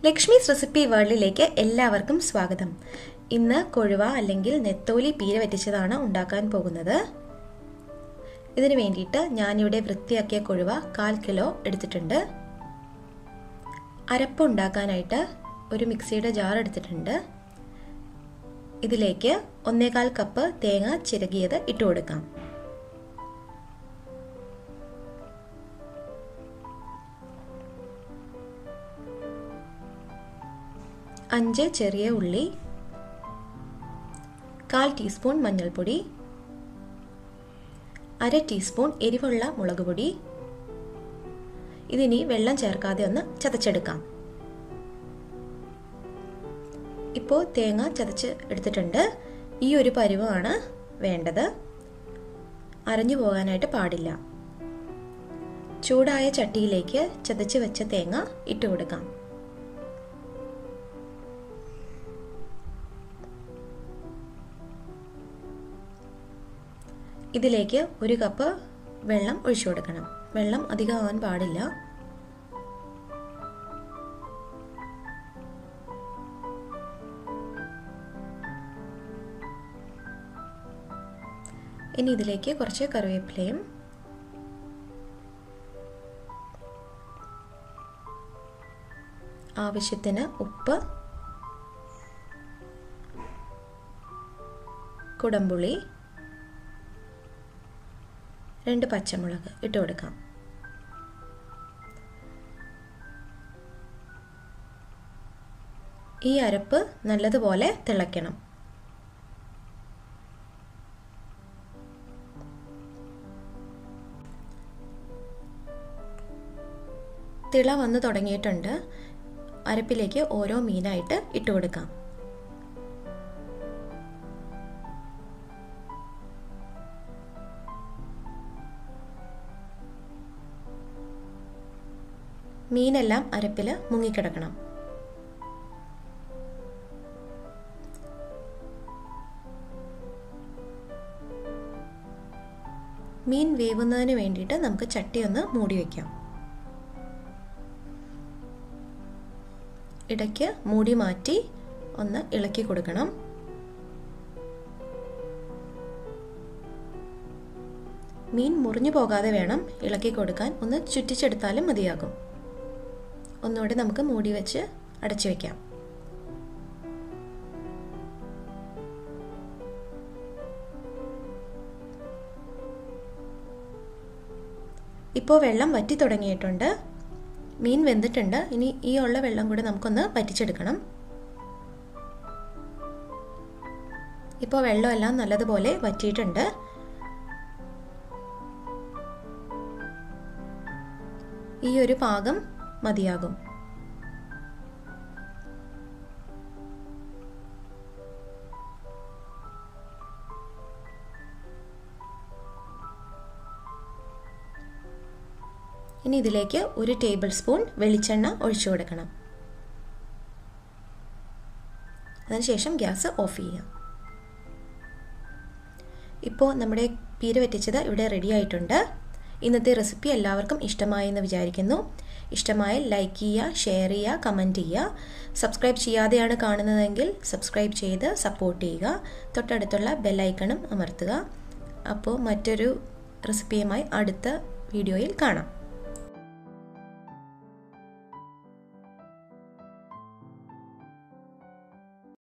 Lakshmi's recipe വേൾഡിലേക്ക് എല്ലാവർക്കും സ്വാഗതം ഇന്ന് കൊഴുവ അല്ലെങ്കിൽ നെത്തോലി പീര വറ്റിച്ചതാണ് ഉണ്ടാക്കാൻ പോകുന്നത് ഇതിനു വേണ്ടിയിട്ട് ഞാനിവിടെ വൃത്തിയാക്കിയ കൊഴുവ കാൽ കിലോ എടുത്തിട്ടുണ്ട് അരപ്പ് ഉണ്ടാക്കാനായിട്ട് ഒരു മിക്സിയുടെ ജാർ എടുത്തിട്ടുണ്ട് ഇതിലേക്ക് ഒന്നേകാൽ കപ്പ് തേങ്ങ ചിരകിയത് ഇട്ട് കൊടുക്കാം അഞ്ച് ചെറിയ ഉള്ളി കാൽ ടീസ്പൂൺ മഞ്ഞൾപ്പൊടി അര ടീസ്പൂൺ എരിവുള്ള മുളക് പൊടി ഇതിനി വെള്ളം ചേർക്കാതെ ഒന്ന് ചതച്ചെടുക്കാം ഇപ്പോൾ തേങ്ങ ചതച്ച് എടുത്തിട്ടുണ്ട് ഈ ഒരു പരുവമാണ് വേണ്ടത് അരഞ്ഞു പോകാനായിട്ട് പാടില്ല ചൂടായ ചട്ടിയിലേക്ക് ചതച്ച് വെച്ച തേങ്ങ ഇട്ട് കൊടുക്കാം ഇതിലേക്ക് ഒരു കപ്പ് വെള്ളം ഒഴിച്ചു കൊടുക്കണം വെള്ളം അധികം ആവാൻ പാടില്ല ഇനി ഇതിലേക്ക് കുറച്ച് കറിവേപ്പിലയും ആവശ്യത്തിന് ഉപ്പ് കുടംപുളി രണ്ട് പച്ചമുളക് ഇട്ട് കൊടുക്കാം ഈ അരപ്പ് നല്ലതുപോലെ തിളയ്ക്കണം തിള വന്ന് തുടങ്ങിയിട്ടുണ്ട് അരപ്പിലേക്ക് ഓരോ മീനായിട്ട് ഇട്ട് കൊടുക്കാം മീനെല്ലാം അരപ്പിൽ മുങ്ങിക്കിടക്കണം മീൻ വേവുന്നതിന് വേണ്ടിയിട്ട് നമുക്ക് ചട്ടി ഒന്ന് മൂടി വയ്ക്കാം ഇടയ്ക്ക് മൂടി മാറ്റി ഒന്ന് ഇളക്കി കൊടുക്കണം മീൻ മുറിഞ്ഞു പോകാതെ വേണം ഇളക്കി കൊടുക്കാൻ ഒന്ന് ചുറ്റിച്ചെടുത്താലും മതിയാകും ഒന്നുകൂടെ നമുക്ക് മൂടി വെച്ച് അടച്ചു വെക്കാം ഇപ്പോൾ വെള്ളം വറ്റി തുടങ്ങിയിട്ടുണ്ട് മീൻ വെന്തിട്ടുണ്ട് ഇനി ഈ ഉള്ള വെള്ളം കൂടെ നമുക്കൊന്ന് വറ്റിച്ചെടുക്കണം ഇപ്പോൾ വെള്ളമെല്ലാം നല്ലതുപോലെ വറ്റിയിട്ടുണ്ട് ഈ ഒരു പാകം മതിയാകും ഇനി ഇതിലേക്ക് ഒരു ടേബിൾ സ്പൂൺ വെളിച്ചെണ്ണ ഒഴിച്ചു കൊടുക്കണം അതിനുശേഷം ഗ്യാസ് ഓഫ് ചെയ്യാം ഇപ്പോൾ നമ്മുടെ പീര വറ്റിച്ചത് ഇവിടെ റെഡി ആയിട്ടുണ്ട് ഇന്നത്തെ റെസിപ്പി എല്ലാവർക്കും ഇഷ്ടമായി എന്ന് വിചാരിക്കുന്നു ഇഷ്ടമായാൽ ലൈക്ക് ചെയ്യുക ഷെയർ ചെയ്യുക കമൻറ്റ് ചെയ്യുക സബ്സ്ക്രൈബ് ചെയ്യാതെയാണ് കാണുന്നതെങ്കിൽ സബ്സ്ക്രൈബ് ചെയ്ത് സപ്പോർട്ട് ചെയ്യുക തൊട്ടടുത്തുള്ള ബെല്ലൈക്കണും അമർത്തുക അപ്പോൾ മറ്റൊരു റെസിപ്പിയുമായി അടുത്ത വീഡിയോയിൽ കാണാം